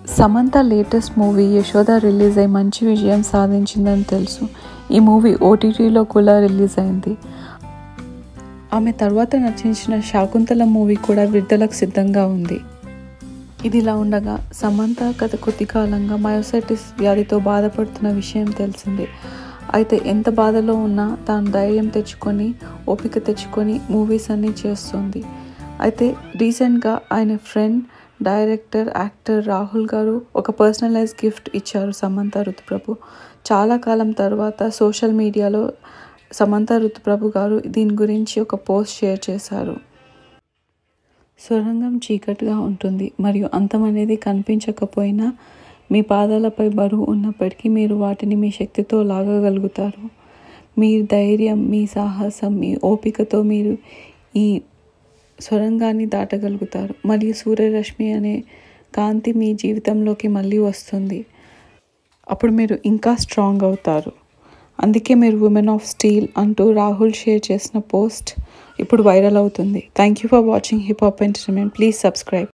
Samantha latest movie Yashoda release అయి మంచి విజయం సాధించిందని తెలుసు ఈ మూవీ ఓటీటీలో కూడా రిలీజ్ అయింది ఆమె తర్వాత నటించిన శాకుంతల మూవీ కూడా విడుదలకు సిద్ధంగా ఉంది ఇది ఇలా ఉండగా సమంత గత కొద్ది కాలంగా మయోసైటిస్ వ్యాధితో బాధపడుతున్న విషయం తెలిసిందే అయితే ఎంత బాధలో ఉన్నా తాను ధైర్యం తెచ్చుకొని ఓపిక తెచ్చుకొని మూవీస్ అన్నీ చేస్తుంది అయితే రీసెంట్గా ఆయన ఫ్రెండ్ డైరెక్టర్ యాక్టర్ రాహుల్ గారు ఒక పర్సనలైజ్ గిఫ్ట్ ఇచ్చారు సమంత ఋతుప్రభు చాలా కాలం తర్వాత సోషల్ మీడియాలో సమంత ఋతుప్రభు గారు దీని గురించి ఒక పోస్ట్ షేర్ చేశారు సొరంగం చీకటిగా ఉంటుంది మరియు అంతం అనేది కనిపించకపోయినా మీ పాదాలపై బరువు ఉన్నప్పటికీ మీరు వాటిని మీ శక్తితో లాగగలుగుతారు మీ ధైర్యం మీ సాహసం మీ ఓపికతో మీరు ఈ సొరంగాన్ని దాటగలుగుతారు మరియు సూర్యరశ్మి అనే కాంతి మీ జీవితంలోకి మళ్ళీ వస్తుంది అప్పుడు మీరు ఇంకా స్ట్రాంగ్ అవుతారు అందుకే మీరు ఉమెన్ ఆఫ్ స్టీల్ అంటూ రాహుల్ షేర్ చేసిన పోస్ట్ ఇప్పుడు వైరల్ అవుతుంది thank you for watching hip hop entertainment please subscribe